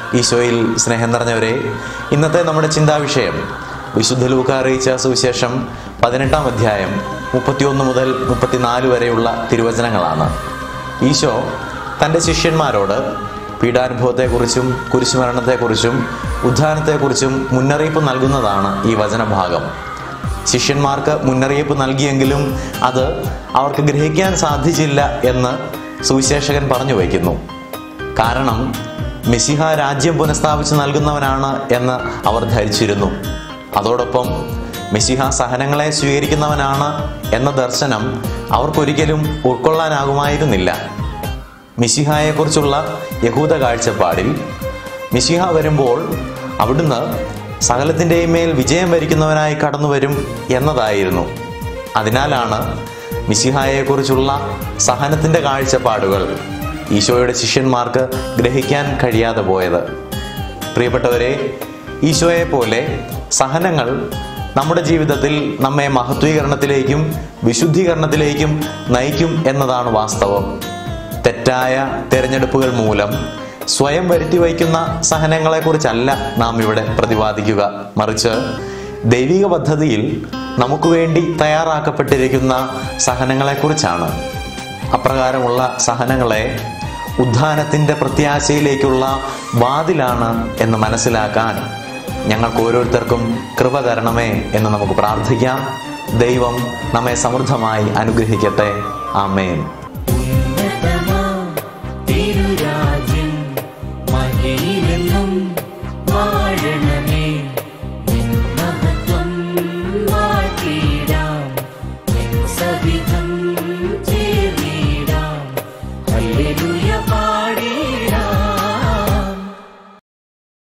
ഈശോയിൽ സ്നേഹം നിറഞ്ഞവരെ ഇന്നത്തെ നമ്മുടെ ചിന്താവിഷയം വിശുദ്ധ ലൂക്ക അറിയിച്ച സുവിശേഷം പതിനെട്ടാം അധ്യായം മുപ്പത്തിയൊന്ന് മുതൽ മുപ്പത്തിനാല് വരെയുള്ള തിരുവചനങ്ങളാണ് ഈശോ തൻ്റെ ശിഷ്യന്മാരോട് പീഡാനുഭവത്തെക്കുറിച്ചും കുരിശുമരണത്തെക്കുറിച്ചും ഉദ്ധാനത്തെക്കുറിച്ചും മുന്നറിയിപ്പ് നൽകുന്നതാണ് ഈ വചനഭാഗം ശിഷ്യന്മാർക്ക് മുന്നറിയിപ്പ് നൽകിയെങ്കിലും അത് അവർക്ക് ഗ്രഹിക്കാൻ സാധിച്ചില്ല എന്ന് സുവിശേഷകൻ പറഞ്ഞു വയ്ക്കുന്നു കാരണം മെസ്സിഹ രാജ്യം പുനഃസ്ഥാപിച്ച് നൽകുന്നവനാണ് എന്ന് അവർ ധരിച്ചിരുന്നു അതോടൊപ്പം മെസ്സിഹ സഹനങ്ങളെ സ്വീകരിക്കുന്നവനാണ് എന്ന ദർശനം അവർക്കൊരിക്കലും ഉൾക്കൊള്ളാനാകുമായിരുന്നില്ല മിശിഹായെക്കുറിച്ചുള്ള യഹൂദ കാഴ്ചപ്പാടിൽ മിശിഹ വരുമ്പോൾ അവിടുന്ന് സകലത്തിൻ്റെയും മേൽ വിജയം വരിക്കുന്നവനായി കടന്നു വരും എന്നതായിരുന്നു അതിനാലാണ് മിശിഹായെക്കുറിച്ചുള്ള സഹനത്തിൻ്റെ കാഴ്ചപ്പാടുകൾ ഈശോയുടെ ശിഷ്യന്മാർക്ക് ഗ്രഹിക്കാൻ കഴിയാതെ പോയത് പ്രിയപ്പെട്ടവരെ ഈശോയെ പോലെ സഹനങ്ങൾ നമ്മുടെ ജീവിതത്തിൽ നമ്മെ മഹത്വീകരണത്തിലേക്കും വിശുദ്ധീകരണത്തിലേക്കും നയിക്കും എന്നതാണ് വാസ്തവം തെറ്റായ തിരഞ്ഞെടുപ്പുകൾ മൂലം സ്വയം വരുത്തി വയ്ക്കുന്ന സഹനങ്ങളെക്കുറിച്ചല്ല നാം ഇവിടെ പ്രതിപാദിക്കുക മറിച്ച് ദൈവിക പദ്ധതിയിൽ നമുക്ക് വേണ്ടി തയ്യാറാക്കപ്പെട്ടിരിക്കുന്ന സഹനങ്ങളെക്കുറിച്ചാണ് അപ്രകാരമുള്ള സഹനങ്ങളെ ഉദ്ധാനത്തിൻ്റെ പ്രത്യാശയിലേക്കുള്ള വാതിലാണ് എന്ന് മനസ്സിലാക്കാൻ ഞങ്ങൾക്ക് ഓരോരുത്തർക്കും കൃപ തരണമേ എന്ന് നമുക്ക് പ്രാർത്ഥിക്കാം ദൈവം നമ്മെ സമൃദ്ധമായി അനുഗ്രഹിക്കട്ടെ ആമേൻ ഉന്നതമാ തിരുരാജ്യം മഹിയിൽ